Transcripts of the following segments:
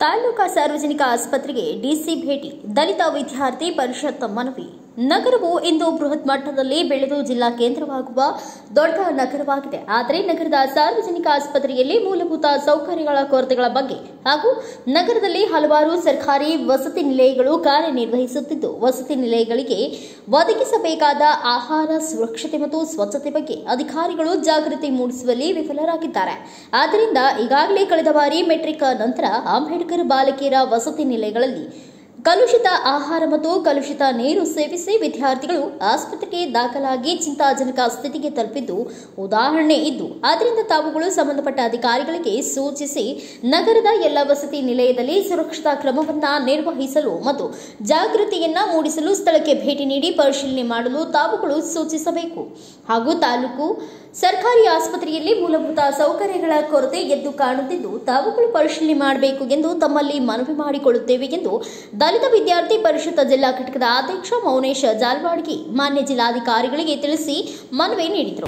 ತಾಲೂಕಾ ಸಾರ್ವಜನಿಕ ಆಸ್ಪತ್ರೆಗೆ ಡಿಸಿ ಭೇಟಿ ದಲಿತ ವಿದ್ಯಾರ್ಥಿ ಪರಿಷತ್ ಮನವಿ ನಗರವು ಇಂದು ಬೃಹತ್ ಮಟ್ಟದಲ್ಲಿ ಬೆಳೆದು ಜಿಲ್ಲಾ ಕೇಂದ್ರವಾಗುವ ದೊಡ್ಡ ನಗರವಾಗಿದೆ ಆದರೆ ನಗರದ ಸಾರ್ವಜನಿಕ ಆಸ್ಪತ್ರೆಯಲ್ಲಿ ಮೂಲಭೂತ ಸೌಕರ್ಯಗಳ ಕೊರತೆಗಳ ಬಗ್ಗೆ ಹಾಗೂ ನಗರದಲ್ಲಿ ಹಲವಾರು ಸರ್ಕಾರಿ ವಸತಿ ನಿಲಯಗಳು ಕಾರ್ಯನಿರ್ವಹಿಸುತ್ತಿದ್ದು ವಸತಿ ನಿಲಯಗಳಿಗೆ ಒದಗಿಸಬೇಕಾದ ಆಹಾರ ಸುರಕ್ಷತೆ ಮತ್ತು ಸ್ವಚ್ಛತೆ ಬಗ್ಗೆ ಅಧಿಕಾರಿಗಳು ಜಾಗೃತಿ ಮೂಡಿಸುವಲ್ಲಿ ವಿಫಲರಾಗಿದ್ದಾರೆ ಆದ್ದರಿಂದ ಈಗಾಗಲೇ ಕಳೆದ ಬಾರಿ ಮೆಟ್ರಿಕ್ ನಂತರ ಅಂಬೇಡ್ಕರ್ ಬಾಲಕಿಯರ ವಸತಿ ನಿಲಯಗಳಲ್ಲಿ ಕಲುಷಿತ ಆಹಾರ ಮತ್ತು ಕಲುಷಿತ ನೀರು ಸೇವಿಸಿ ವಿದ್ಯಾರ್ಥಿಗಳು ಆಸ್ಪತ್ರೆಗೆ ದಾಖಲಾಗಿ ಚಿಂತಾಜನಕ ಸ್ಥಿತಿಗೆ ತಲುಪಿದ್ದು ಉದಾಹರಣೆ ಇದ್ದು ಆದ್ದರಿಂದ ತಾವುಗಳು ಸಂಬಂಧಪಟ್ಟ ಅಧಿಕಾರಿಗಳಿಗೆ ಸೂಚಿಸಿ ನಗರದ ಎಲ್ಲ ವಸತಿ ನಿಲಯದಲ್ಲಿ ಸುರಕ್ಷತಾ ಕ್ರಮವನ್ನ ನಿರ್ವಹಿಸಲು ಮತ್ತು ಜಾಗೃತಿಯನ್ನ ಮೂಡಿಸಲು ಸ್ಥಳಕ್ಕೆ ಭೇಟಿ ನೀಡಿ ಪರಿಶೀಲನೆ ಮಾಡಲು ತಾವುಗಳು ಸೂಚಿಸಬೇಕು ಹಾಗೂ ತಾಲೂಕು ಸರ್ಕಾರಿ ಆಸ್ಪತ್ರೆಯಲ್ಲಿ ಮೂಲಭೂತ ಸೌಕರ್ಯಗಳ ಕೊರತೆ ಎದ್ದು ಕಾಣುತ್ತಿದ್ದು ತಾವುಗಳು ಪರಿಶೀಲನೆ ಮಾಡಬೇಕು ಎಂದು ತಮ್ಮಲ್ಲಿ ಮನವಿ ಮಾಡಿಕೊಳ್ಳುತ್ತೇವೆ ಎಂದು ದಲಿತ ವಿದ್ಯಾರ್ಥಿ ಪರಿಷತ್ ಜಿಲ್ಲಾ ಘಟಕದ ಅಧ್ಯಕ್ಷ ಮೌನೇಶ್ ಜಾಲ್ವಾಡ್ಗಿ ಮಾನ್ಯ ಜಿಲ್ಲಾಧಿಕಾರಿಗಳಿಗೆ ತಿಳಿಸಿ ಮನವಿ ನೀಡಿದರು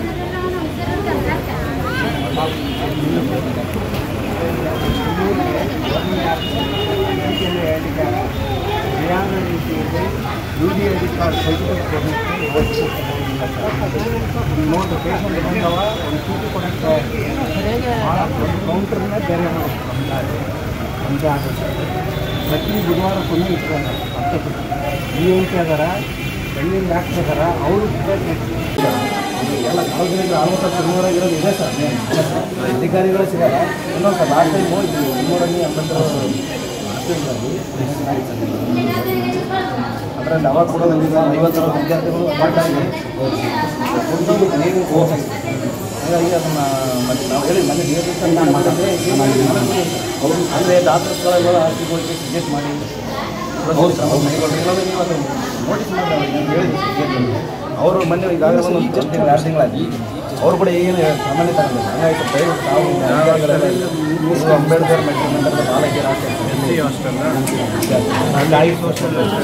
ಸರಿಯಾದ ರೀತಿಯಲ್ಲಿ U D I D card ತೆಗೆದುಕೊಂಡು ನೋಡು ಪೇಷಂಟ್ ಬಂದವ ಒಂದು ಚೀಟಿ ಕೊಡೋಕ್ಕೆ ಒಂದು ಕೌಂಟ್ರನ್ನ ಬೇರೆ ಮಾಡ್ತಾರೆ ಅಂತ ಆಗುತ್ತೆ ಪ್ರತಿ ಬುಧವಾರ ಕೊನೆ ಇಟ್ಕೊಂಡು ಹತ್ತು ಬಿ ಎಂ ಪಿ ಅದಾರ ಬೆಳ್ಳಿಂದ ಹಾಕ್ತಿದಾರ ಅವರು ಎಲ್ಲ ಕಾಲೇಜುಗಳಿಗೆ ಆಲ್ಮೋಸ್ಟ್ ನೂರಾಗಿರೋದು ಇದೆ ಸರ್ ಅಧಿಕಾರಿಗಳು ಸಿಗಲ್ಲ ಇನ್ನೊಂದು ಸರ್ ಲಾಸ್ಟ್ ಟೈಮ್ ಹೋಗಿ ಇನ್ನೂರಲ್ಲಿ ಎಂಬತ್ತರ ಅದರಲ್ಲಿ ಅವಾಗ ಕೂಡ ನಮಗೆ ಐವತ್ತರ ವಿದ್ಯಾರ್ಥಿಗಳು ಪಾಠ ಆಗಿ ಒಂದೊಂದು ನೀವು ಹಾಗಾಗಿ ಅದನ್ನು ಮತ್ತೆ ನಾವು ಹೇಳಿ ಮನೆ ನಿಯೋಜಿತ ಮಾಡಿದ್ರೆ ಅವರು ಅಂದರೆ ಡಾಕ್ಟರ್ಸ್ಗಳೆಲ್ಲ ಆರ್ಟಿಗಳಿಗೆ ಸಜೆಸ್ಟ್ ಮಾಡಿ ನೋಟಿಸ್ ಮಾಡಿ ಅವ್ರಿಗೆ ಹೇಳಿದ್ರು ಅವರು ಮೊನ್ನೆ ಈಗಾಗಲೇ ಒಂದು ಒಂದು ತಿಂಗಳು ಎರಡು ತಿಂಗಳಾಗಿ ಅವರು ಕೂಡ ಏನು ಸಾಮಾನ್ಯ ತಗೊಂಡಿಲ್ಲ ಹಾಗಾಗಿ ದಯವಿಟ್ಟು ತಾವು ಅಧಿಕಾರಿಗಳೆಲ್ಲ ಇವರು ಅಂಬೇಡ್ಕರ್ ಮೆಟ್ರಿಕ್ ನಂತರದ ಬಾಲಕಿಯರ ಅಲ್ಲಿ ಐದು ವರ್ಷ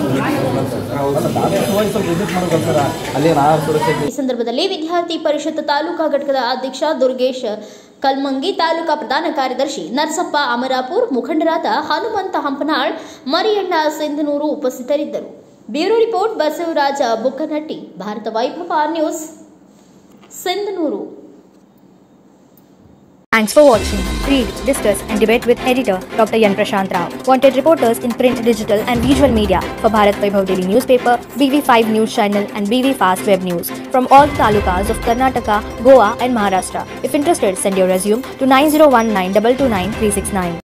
ಹೋಗಿ ಸ್ವಲ್ಪ ವಿಸಿಟ್ ಮಾಡ್ಬೇಕು ಸರ್ ಅಲ್ಲೇನು ಆಹಾರ ಸುರಕ್ಷತೆ ಈ ಸಂದರ್ಭದಲ್ಲಿ ವಿದ್ಯಾರ್ಥಿ ಪರಿಷತ್ ತಾಲೂಕಾ ಘಟಕದ ಅಧ್ಯಕ್ಷ ದುರ್ಗೇಶ್ ಕಲ್ಮಂಗಿ ತಾಲೂಕಾ ಪ್ರಧಾನ ಕಾರ್ಯದರ್ಶಿ ನರಸಪ್ಪ ಅಮರಾಪುರ್ ಮುಖಂಡರಾದ ಹನುಮಂತ ಹಂಪನಾಳ್ ಮರಿಯಣ್ಣ ಸಿಂಧನೂರು ಉಪಸ್ಥಿತರಿದ್ದರು bureau report Basavaraja Bukkanatti Bharata Vaibhava news Sindhanur Thanks for watching. Read, discuss, and debate with editor Dr. Yan Prashant Rao. Wanted reporters in print, digital, and visual media for Bharat Vaibhav Daily Newspaper, BV5 News Channel, and BV Fast Web News from all talukas of Karnataka, Goa, and Maharashtra. If interested, send your resume to 9019 229 369.